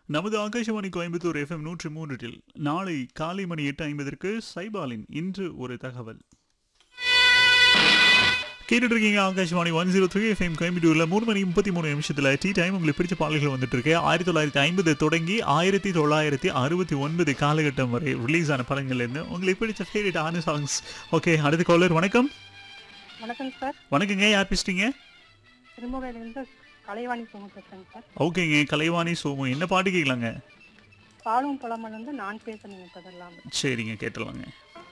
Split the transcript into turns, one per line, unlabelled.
நமது ஆகாஷவாணி கோயம்புத்தூர் எஃப்எம் நூற்றி மூன்றில் நாளை காலை மணி எட்டு ஐம்பதற்கு சைபாலின் இன்று ஒரு தகவல் கேட்டுட்டு இருக்கீங்க Akashvani one zero three FM கோயம்புத்தூர்ல மூணு மணி முப்பத்தி மூணு நிமிஷத்துல டீ டைம் உங்களுக்கு பிடிச்ச பாடல்கள் வந்துட்டு இருக்கு ஆயிரத்தி தொள்ளாயிரத்தி ஐம்பது தொடங்கி ஆயிரத்தி தொள்ளாயிரத்தி அறுபத்தி ஒன்பது காலகட்டம் வரை ரிலீஸ் ஆன படங்கள்ல இருந்து உங்களுக்கு பிடிச்ச ஃபேவரட் ஆன சாங்ஸ் ஓகே அடுத்த காலர் வணக்கம்
வணக்கம் சார்
வணக்கங்க யார் பேசுறீங்க
திருமுகையிலிருந்து கலைவாணி சோமு பேசுறேங்க சார்
ஓகேங்க கலைவாணி சோமு என்ன பாட்டு கேட்கலாங்க
பாலும் பழமல் வந்து நான் பேச நினைப்பதெல்லாம்
சரிங்க கேட்டுலாங்க